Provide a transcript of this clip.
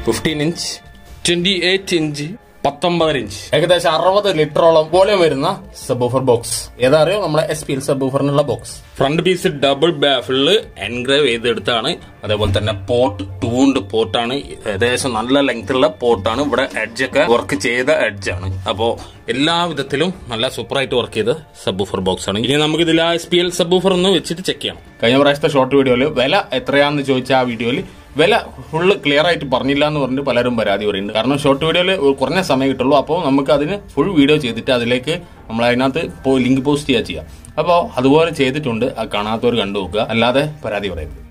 fifteen inch twenty eight inch പത്തൊമ്പതര inch ഏകദേശം അറുപത് ലിറ്ററോളം വോളിയം വരുന്ന സബൂഫർ ബോക്സ് ഏതാ അറിയോ നമ്മളെ എസ് പി എൽ സബൂഫറിനുള്ള ബോക്സ് ഫ്രണ്ട് പീസ് ഡബിൾ ബാഫിളില് എൻഗ്രേവ് ചെയ്തെടുത്താണ് അതേപോലെ തന്നെ പോർട്ട് ടൂണ്ട് പോർട്ടാണ് ഏകദേശം നല്ല ലെങ്ത് ഉള്ള പോർട്ടാണ് ഇവിടെ എഡ്ജ് ഒക്കെ വർക്ക് ചെയ്ത എഡ്ജ് ആണ് അപ്പോ എല്ലാ വിധത്തിലും നല്ല സൂപ്പറായിട്ട് വർക്ക് ചെയ്ത സബൂഫർ ബോക്സ് ആണ് ഇനി നമുക്ക് ഇതിൽ ആ എസ് പി എൽ സബൂഫർ ഒന്ന് വെച്ചിട്ട് ചെക്ക് ചെയ്യാം കഴിഞ്ഞ പ്രാവശ്യത്തെ ഷോർട്ട് വീഡിയോയിൽ വില എത്രയാണെന്ന് ചോദിച്ച ആ വീഡിയോയിൽ വില ഫുള്ള് ക്ലിയർ ആയിട്ട് പറഞ്ഞില്ല എന്ന് പറഞ്ഞിട്ട് പലരും പരാതി പറയുന്നുണ്ട് കാരണം ഷോർട്ട് വീഡിയോയിൽ കുറഞ്ഞ സമയം കിട്ടുള്ളൂ അപ്പോൾ നമുക്ക് അതിന് ഫുൾ വീഡിയോ ചെയ്തിട്ട് അതിലേക്ക് നമ്മൾ അതിനകത്ത് ലിങ്ക് പോസ്റ്റ് ചെയ്യുക ചെയ്യാം അപ്പോൾ അതുപോലെ ചെയ്തിട്ടുണ്ട് ആ കാണാത്തവർ കണ്ടു നോക്കുക അല്ലാതെ പരാതി പറയരുത്